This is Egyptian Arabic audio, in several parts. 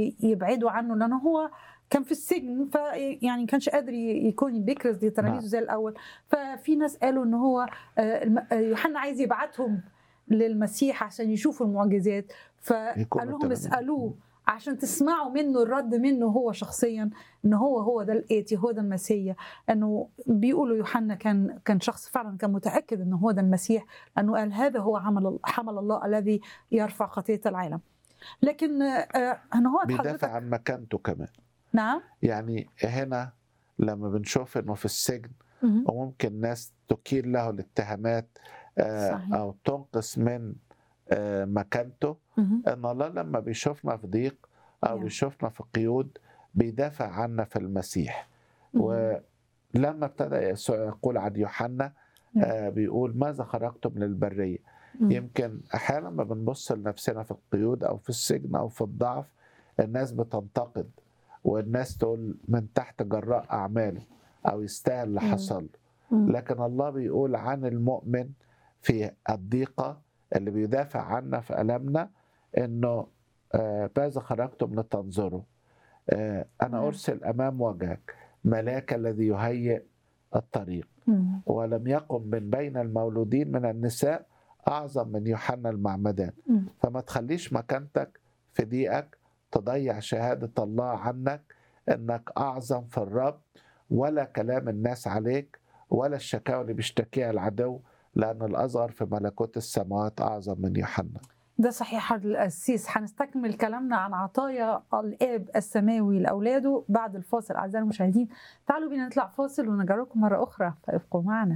ي- يبعدوا عنه لانه هو كان في السجن ف يعني كانش قادر ي- يكون بيكرز لتلاميذه نعم. زي الاول ففي ناس قالوا ان هو آه، الم- آه، يوحنا عايز يبعتهم للمسيح عشان يشوفوا المعجزات فقال يكونوا لهم تلاميذ. اسالوه عشان تسمعوا منه الرد منه هو شخصيا ان هو هو ده الاتي هو ده المسيح انه بيقولوا يوحنا كان كان شخص فعلا كان متاكد انه هو ده المسيح لانه قال هذا هو عمل حمل الله الذي يرفع خطيه العالم لكن آه، انا هو بيدافع حضرتك عن مكانته كمان نعم يعني هنا لما بنشوف انه في السجن مهم. وممكن ناس تكيل له الاتهامات آه، صحيح. او تنقص من آه، مكانته مهم. ان الله لما بيشوفنا في ضيق او نعم. بيشوفنا في قيود بيدافع عنا في المسيح مهم. ولما ابتدى يسوع يقول عن يوحنا نعم. آه، بيقول ماذا خرجتم للبريه مهم. يمكن احيانا ما بنبص لنفسنا في القيود او في السجن او في الضعف الناس بتنتقد والناس تقول من تحت جراء اعماله او يستاهل اللي مم. حصل مم. لكن الله بيقول عن المؤمن في الضيقه اللي بيدافع عنا في المنا انه آه، ماذا خرجتم لتنظروا آه، انا نعم. ارسل امام وجهك ملاك الذي يهيئ الطريق مم. ولم يقم من بين المولودين من النساء أعظم من يوحنا المعمدان مم. فما تخليش مكانتك في ضيقك تضيع شهادة الله عنك إنك أعظم في الرب ولا كلام الناس عليك ولا الشكاوى اللي بيشتكيها العدو لأن الأصغر في ملكوت السماوات أعظم من يوحنا ده صحيح القسيس هنستكمل كلامنا عن عطايا الاب السماوي لاولاده بعد الفاصل اعزائي المشاهدين تعالوا بينا نطلع فاصل ونجربكم مره اخرى فابقوا معنا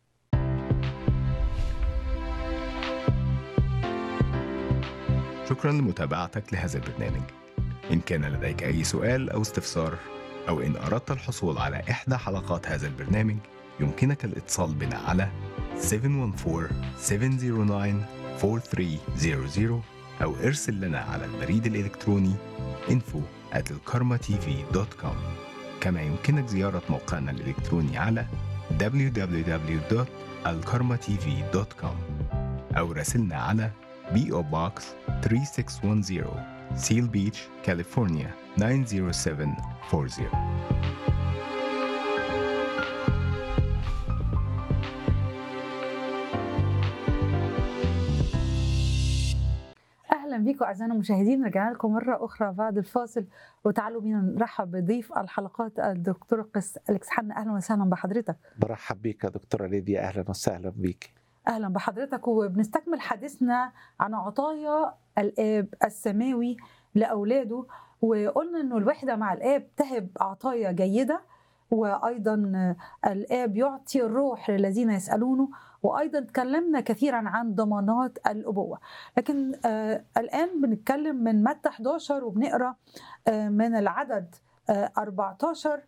شكرا لمتابعتك لهذا البرنامج إن كان لديك أي سؤال أو استفسار أو إن أردت الحصول على إحدى حلقات هذا البرنامج يمكنك الاتصال بنا على 714-709-4300 أو ارسل لنا على البريد الإلكتروني info at الكارما-tv.com كما يمكنك زيارة موقعنا الإلكتروني على www.alkarmatv.com أو راسلنا على PO Box 3610 Seal Beach, California 90740 اهلا بيكم اعزائنا المشاهدين رجعنا لكم مره اخرى بعد الفاصل وتعالوا بينا نرحب بضيف الحلقات الدكتور قس اليكس حنا اهلا وسهلا بحضرتك برحب بيك يا دكتورة ليديا أهلا وسهلا بيك اهلا بحضرتك وبنستكمل حديثنا عن عطايا الاب السماوي لاولاده وقلنا انه الوحده مع الاب تهب عطايا جيده وايضا الاب يعطي الروح للذين يسالونه وايضا تكلمنا كثيرا عن ضمانات الابوه لكن آه الان بنتكلم من متى 11 وبنقرا آه من العدد آه 14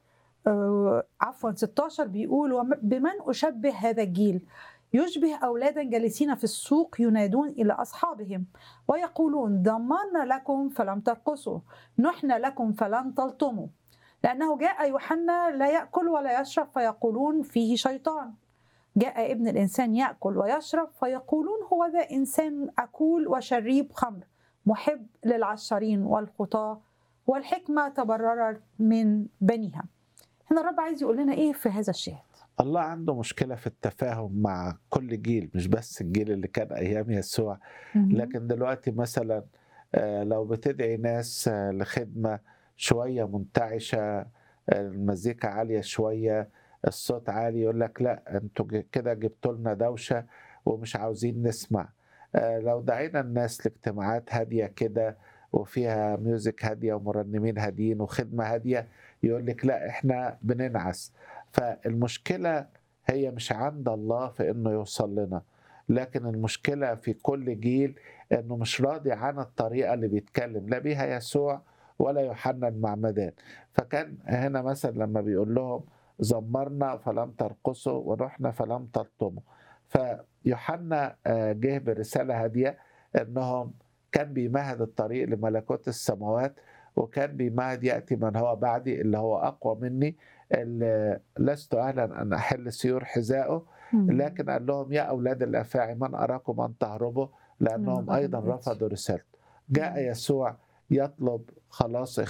آه عفوا 16 بيقول "وم- بمن اشبه هذا الجيل يشبه أولادا جالسين في السوق ينادون إلى أصحابهم ويقولون ضمنا لكم فلم ترقصوا نحن لكم فلن تلطموا لأنه جاء يوحنا لا يأكل ولا يشرب فيقولون فيه شيطان جاء ابن الإنسان يأكل ويشرب فيقولون هو ذا إنسان أكول وشريب خمر محب للعشرين والخطاة والحكمة تبررت من بنيها هنا الرب عايز يقول لنا إيه في هذا الشاهد الله عنده مشكلة في التفاهم مع كل جيل مش بس الجيل اللي كان أيام يسوع لكن دلوقتي مثلا آه، لو بتدعي ناس آه، لخدمة شوية منتعشة آه، المزيكا عالية شوية الصوت عالي يقول لك لا انتوا ج- كده جبتوا لنا دوشة ومش عاوزين نسمع آه، لو دعينا الناس لاجتماعات هادية كده وفيها ميوزك هادية ومرنمين هاديين وخدمة هادية يقول لك لا احنا بننعس فالمشكلة هي مش عند الله في انه يوصل لنا لكن المشكلة في كل جيل انه مش راضي عن الطريقة اللي بيتكلم لا بيها يسوع ولا يوحنا المعمدان فكان هنا مثلا لما بيقول لهم زمرنا فلم ترقصوا ورحنا فلم تلطموا فيوحنا آه، جه برسالة هادية انهم كان بيمهد الطريق لملكوت السماوات وكان بيمهد يأتي من هو بعدي اللي هو أقوى مني اللي لست أهلا أن أحل سيور حذائه لكن قال لهم يا أولاد الأفاعي من أراكم أن تهربوا لأنهم نعم، أيضا أهل رفضوا رسالته جاء نعم. يسوع يطلب خلاص